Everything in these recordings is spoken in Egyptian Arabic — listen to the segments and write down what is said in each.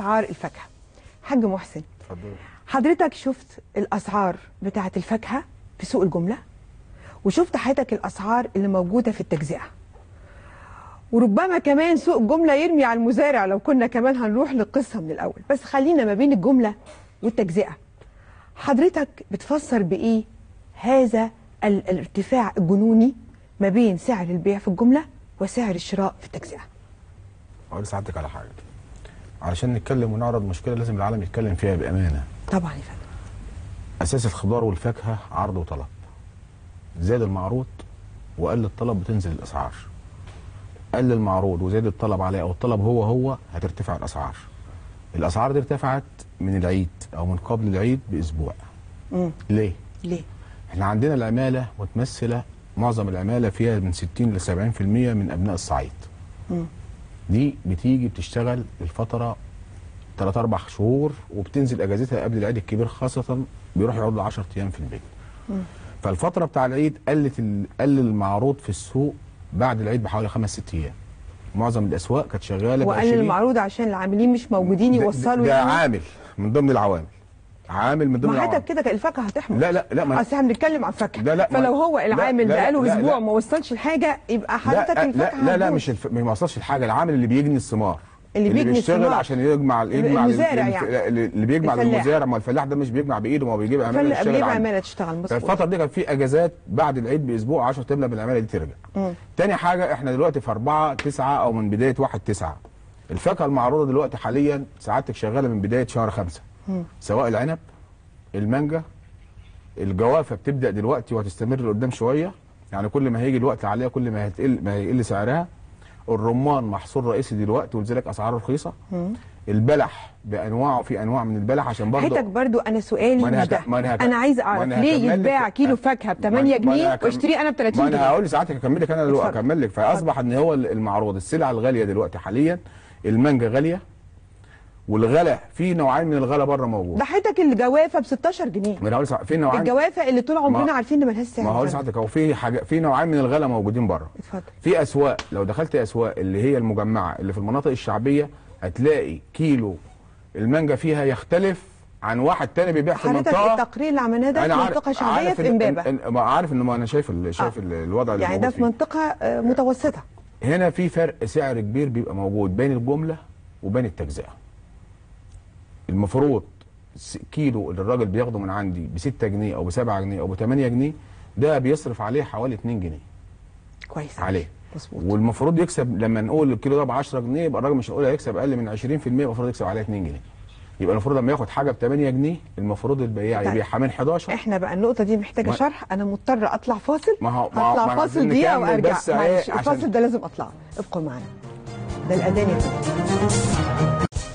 اسعار الفاكهه حاج محسن اتفضل حضرتك شفت الاسعار بتاعه الفاكهه في سوق الجمله وشفت حضرتك الاسعار اللي موجوده في التجزئه وربما كمان سوق الجمله يرمي على المزارع لو كنا كمان هنروح للقصه من الاول بس خلينا ما بين الجمله والتجزئه حضرتك بتفسر بايه هذا ال- الارتفاع الجنوني ما بين سعر البيع في الجمله وسعر الشراء في التجزئه اقول لسعادتك على حاجه علشان نتكلم ونعرض مشكله لازم العالم يتكلم فيها بامانه طبعا يا فندم اساس الخضار والفاكهه عرض وطلب زاد المعروض وقل الطلب بتنزل الاسعار قل المعروض وزاد الطلب عليه او الطلب هو هو هترتفع الاسعار الاسعار دي ارتفعت من العيد او من قبل العيد باسبوع مم. ليه ليه احنا عندنا العماله متمثله معظم العماله فيها من 60 ل 70% من ابناء الصعيد مم. دي بتيجي بتشتغل الفتره 3 4 شهور وبتنزل اجازتها قبل العيد الكبير خاصه بيروح يقعد له 10 ايام في البيت فالفتره بتاع العيد قلت ال- قل المعروض في السوق بعد العيد بحوالي خمس ست ايام معظم الاسواق كانت شغاله ب وقلل 20. المعروض عشان العاملين مش موجودين ده- يوصلوا ده يعني. عامل من ضمن العوامل عامل من ضمن ما العوامل حضرتك كده كان الفاكهه هتحمل لا لا لا ما اصل احنا بنتكلم عن فاكهه لا، لا، ما- فلو هو لا، العامل لا، بقاله لا، اسبوع لا. ما وصلش الحاجه يبقى حضرتك لا الفاكهه لا لا, لا هتبوظ. مش الف... ما وصلش الحاجه العامل اللي بيجني الثمار اللي بيجني بيشتغل الثمار. عشان يجمع يجمع المزارع الف- يعني. اللي بيجمع الفلاح. للمزارع ما الفلاح ده مش بيجمع بايده ما هو بيجيب عماله فاللي يشتغل بيجيب عنده. عماله تشتغل مظبوط فالفتره دي كان في اجازات بعد العيد باسبوع 10 تبلى من العماله دي ترجع مم. تاني حاجه احنا دلوقتي في 4 9 او من بدايه 1 9 الفاكهه المعروضه دلوقتي حاليا سعادتك شغاله من بدايه شهر 5 سواء العنب المانجا الجوافه بتبدا دلوقتي وهتستمر لقدام شويه يعني كل ما هيجي الوقت عليها كل ما هتقل ما هيقل سعرها الرمان محصول رئيسي دلوقتي ولذلك اسعاره رخيصه البلح بانواعه في انواع من البلح عشان برضه حضرتك برضو انا سؤالي ما أنا مش ده هك- ما أنا هك- انا عايز ما اعرف أنا ليه هكمل لك- يتباع كيلو فاكهه ب 8 ما- ما أنا جنيه هكم- واشتريه انا ب 30 ما انا جنيه هقول لساعتك اكمل لك انا دلوقتي اتفضل. اكمل لك فاصبح ان هو المعروض السلعه الغاليه دلوقتي حاليا المانجا غاليه والغلا في نوعين من الغلا بره موجود ده حضرتك الجوافه ب 16 جنيه ما انا هقول لساعتك- في نوعين الجوافه اللي طول عمرنا ما- عارفين ان ملهاش سعر ما هقول غالي. لساعتك هو في حاجه في نوعين من الغلا موجودين بره اتفضل في اسواق لو دخلت اسواق اللي هي المجمعه اللي في المناطق الشعبيه هتلاقي كيلو المانجا فيها يختلف عن واحد تاني بيبيع في حضرتك منطقه التقرير اللي عملناه ده في منطقه شعبيه عارف في إن- امبابه إن- إن- عارف ان ما انا شايف ال- شايف آه. ال- الوضع اللي يعني ده موجود في فيه. منطقه آه، متوسطه هنا في فرق سعر كبير بيبقى موجود بين الجمله وبين التجزئه المفروض س- كيلو اللي الراجل بياخده من عندي ب 6 جنيه او ب 7 جنيه او ب 8 جنيه ده بيصرف عليه حوالي 2 جنيه كويس عليه مظبوط والمفروض يكسب لما نقول الكيلو ده ب 10 جنيه يبقى الراجل مش هنقول هيكسب اقل من 20% المفروض يكسب عليها 2 جنيه يبقى المفروض لما ياخد حاجه ب 8 جنيه المفروض البياع طيب. يبيعها من 11 احنا بقى النقطة دي محتاجة ما- شرح أنا مضطر أطلع فاصل ما هو- ما هو- هطلع ما أنا فاصل عايزين دقيقة نكمل وأرجع بس إيه معلش عشان- الفاصل ده لازم أطلعه ابقوا معانا ده الأذان يا فندم.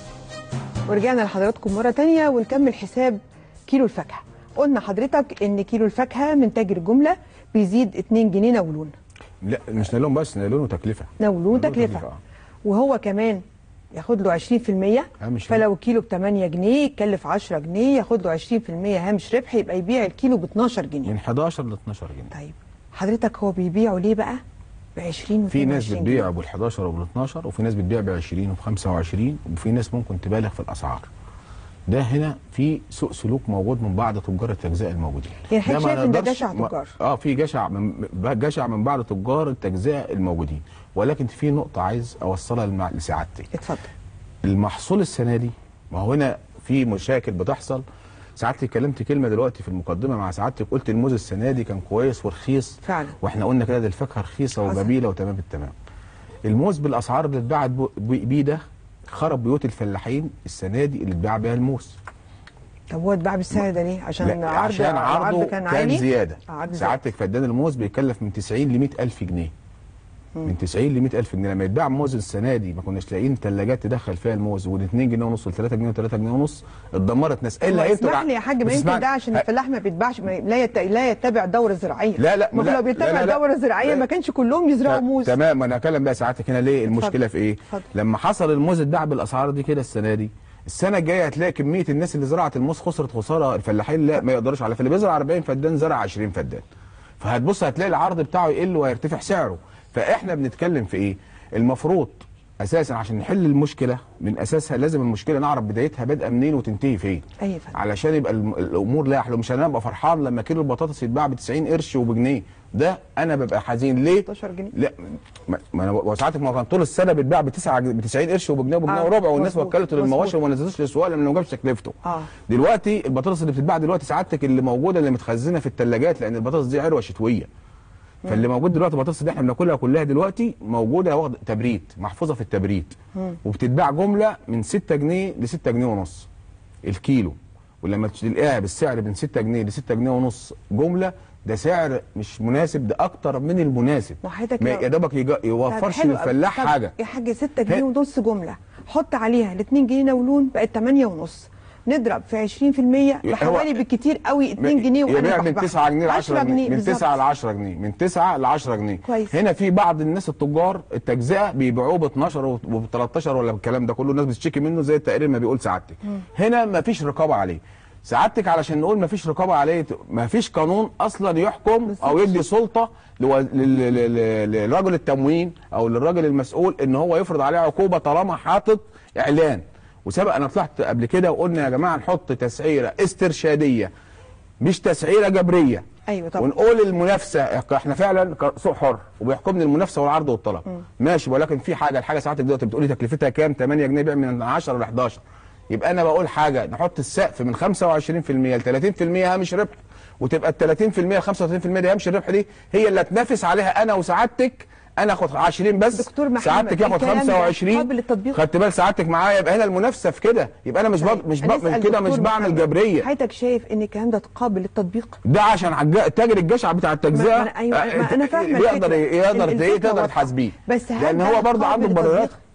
ورجعنا لحضراتكم مرة تانية ونكمل حساب كيلو الفاكهة قلنا حضرتك إن كيلو الفاكهة من تاجر الجملة بيزيد 2 جنيه نولون لا مش نايلون بس نايلون وتكلفه نولون نولون تكلفة آه. وهو كمان ياخد له 20% هامش فلو كيلو ب 8 جنيه يكلف 10 جنيه ياخد له 20% هامش ربح يبقى يبيع الكيلو ب 12 جنيه من 11 ل 12 جنيه طيب حضرتك هو بيبيعه ليه بقى ب 20 و في ناس 22 بتبيع ب 11 وب 12 وفي ناس بتبيع ب 20 وب 25 وفي ناس ممكن تبالغ في الاسعار ده هنا في سوء سلوك موجود من بعض تجار التجزئه الموجودين يعني حضرتك ما شايف إن ده نقدرش- جشع ما- تجار؟ اه في جشع من جشع من بعض تجار التجزئه الموجودين ولكن في نقطه عايز اوصلها لمع- لسعادتك اتفضل المحصول السنه دي ما هو هنا في مشاكل بتحصل سعادتك اتكلمت كلمه دلوقتي في المقدمه مع سعادتك قلت الموز السنه دي كان كويس ورخيص فعلا. واحنا قلنا كده دي الفاكهه رخيصه حصل. وجميله وتمام التمام الموز بالاسعار اللي اتباعت بو- بيه ده خرب بيوت الفلاحين السنه دي اللي اتباع بيها الموز طب هو اتباع بالسعر ده ليه؟ عشان لا عرض عشان عرضه كان كان, عالي زياده عرض زيادة. سعادتك فدان الموز بيكلف من 90 ل 100 الف جنيه من 90 ل 100 الف جنيه لما يتباع موز السنه دي ما كناش لاقيين ثلاجات تدخل فيها الموز وال 2 جنيه ونص وال 3 جنيه و3 جنيه ونص اتدمرت ناس هو الا اسمح لي يا حاج ما بس يمكن اسمعني. ده عشان الفلاح ما بيتباعش ما لا يت... لا يتبع الدوره الزراعيه لا، لا، ما هو لا، لو بيتبع لا، لا، لا. الدوره الزراعيه لا. ما كانش كلهم يزرعوا موز تمام انا هتكلم بقى ساعتك هنا ليه المشكله في ايه اتفضل. لما حصل الموز اتباع بالاسعار دي كده السنه دي السنه الجايه هتلاقي كميه الناس اللي زرعت الموز خسرت خساره الفلاحين لا ما يقدرش على فاللي بيزرع 40 فدان زرع 20 فدان فهتبص هتلاقي العرض بتاعه يقل ويرتفع سعره فاحنا بنتكلم في ايه المفروض اساسا عشان نحل المشكله من اساسها لازم المشكله نعرف بدايتها بادئه منين وتنتهي فين ايوه يا فندم علشان يبقى الم- الامور لها حلو مش انا ابقى فرحان لما كيلو البطاطس يتباع ب 90 قرش وبجنيه ده انا ببقى حزين ليه 16 جنيه لا ما ما انا وساعتك ما كان طول السنه بيتباع ب 9 ب 90 قرش وبجنيه وبجنيه آه، وربع والناس مظبوط، وكلته مظبوط. للمواشي وما نزلوش للسواق لان ما جابش تكلفته اه دلوقتي البطاطس اللي بتتباع دلوقتي سعادتك اللي موجوده اللي متخزنه في الثلاجات لان البطاطس دي عروه شتويه فاللي موجود دلوقتي البطاطس اللي احنا بناكلها كلها دلوقتي موجوده واخد تبريد محفوظه في التبريد وبتتباع جمله من 6 جنيه ل 6 جنيه ونص الكيلو ولما تلاقيها بالسعر من 6 جنيه ل 6 جنيه ونص جمله ده سعر مش مناسب ده اكتر من المناسب ما حضرتك ما لو- يا دوبك يجا- طب يوفرش حلو أوي. للفلاح طب حاجه يا حاج 6 جنيه هي- ونص جمله حط عليها ال 2 جنيه نولون بقت 8 ونص نضرب في 20% هو- بحوالي بالكتير قوي 2 جنيه يبيع وانا من بحبح. 9 جنيه ل 10 جنيه من بالظبط. 9 ل 10 جنيه من 9 ل 10 جنيه كويس. هنا في بعض الناس التجار التجزئه بيبيعوه ب 12 وب 13 ولا بالكلام ده كله الناس بتشتكي منه زي التقرير ما بيقول سعادتك هنا ما فيش رقابه عليه سعادتك علشان نقول ما فيش رقابه عليه ما فيش قانون اصلا يحكم او يدي سلطه لو- لل- لل- لل- للرجل التموين او للراجل المسؤول ان هو يفرض عليه عقوبه طالما حاطط اعلان وسبق انا طلعت قبل كده وقلنا يا جماعه نحط تسعيره استرشاديه مش تسعيره جبريه ايوه طبعا ونقول المنافسه احنا فعلا ك- سوق حر وبيحكمني المنافسه والعرض والطلب ماشي ولكن في حاجه الحاجه ساعتك دلوقتي بتقولي تكلفتها كام 8 جنيه بيع من 10 ل 11 يبقى انا بقول حاجه نحط السقف من 25% ل 30% هامش ربح وتبقى ال 30% ل 35% دي هامش الربح دي هي اللي اتنافس عليها انا وسعادتك انا اخد 20 بس دكتور محمد، سعادتك ياخد الكلام ده 25 قابل للتطبيق؟ خدت بال سعادتك معايا يبقى هنا المنافسه في كده يبقى انا مش بق... مش بق... هنسأل كده مش دكتور بعمل محمد، جبريه حضرتك شايف ان الكلام ده قابل للتطبيق ده عشان عج- تاجر الجشع بتاع التجزئه ما- ما أنا- أيوة، ما أنا فاهمة يقدر الفكرة. يقدر ال- ايه الفكرة تقدر واضحة. تحاسبيه بس هل لان ده هو برضه قابل عنده مبررات للتطبيق؟